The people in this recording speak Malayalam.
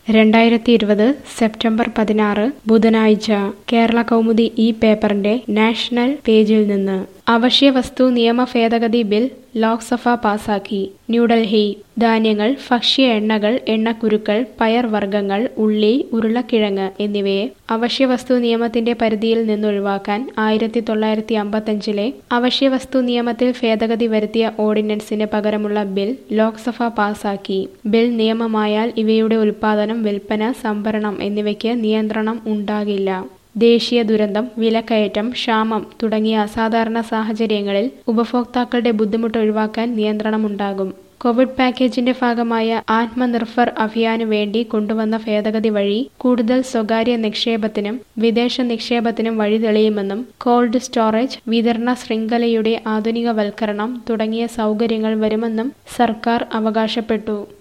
രണ്ടായിരത്തി ഇരുപത് സെപ്റ്റംബർ പതിനാറ് ബുധനാഴ്ച കേരള കൗമുദി ഈ പേപ്പറിന്റെ നാഷണൽ പേജിൽ നിന്ന് അവശ്യവസ്തു നിയമ ഭേദഗതി ബിൽ ലോക്സഭ പാസാക്കി ന്യൂഡൽഹി ധാന്യങ്ങൾ ഭക്ഷ്യ എണ്ണകൾ എണ്ണക്കുരുക്കൾ പയർവർഗ്ഗങ്ങൾ ഉള്ളി ഉരുളക്കിഴങ്ങ് എന്നിവയെ അവശ്യവസ്തു നിയമത്തിന്റെ പരിധിയിൽ നിന്നൊഴിവാക്കാൻ ആയിരത്തി തൊള്ളായിരത്തി അമ്പത്തഞ്ചിലെ അവശ്യവസ്തു നിയമത്തിൽ ഭേദഗതി വരുത്തിയ ഓർഡിനൻസിന് പകരമുള്ള ബിൽ ലോക്സഭ പാസാക്കി ബിൽ നിയമമായാൽ ഇവയുടെ ഉൽപ്പാദനം വിൽപ്പന സംഭരണം എന്നിവയ്ക്ക് നിയന്ത്രണം ഉണ്ടാകില്ല ദേശീയ ദുരന്തം വിലക്കയറ്റം ക്ഷാമം തുടങ്ങിയ അസാധാരണ സാഹചര്യങ്ങളിൽ ഉപഭോക്താക്കളുടെ ബുദ്ധിമുട്ട് ഒഴിവാക്കാൻ നിയന്ത്രണമുണ്ടാകും കോവിഡ് പാക്കേജിന്റെ ഭാഗമായ ആത്മനിർഭർ അഭിയാനു വേണ്ടി കൊണ്ടുവന്ന ഭേദഗതി വഴി കൂടുതൽ സ്വകാര്യ നിക്ഷേപത്തിനും വിദേശ നിക്ഷേപത്തിനും വഴി തെളിയുമെന്നും കോൾഡ് സ്റ്റോറേജ് വിതരണ ശൃംഖലയുടെ ആധുനികവൽക്കരണം തുടങ്ങിയ സൗകര്യങ്ങൾ വരുമെന്നും സർക്കാർ അവകാശപ്പെട്ടു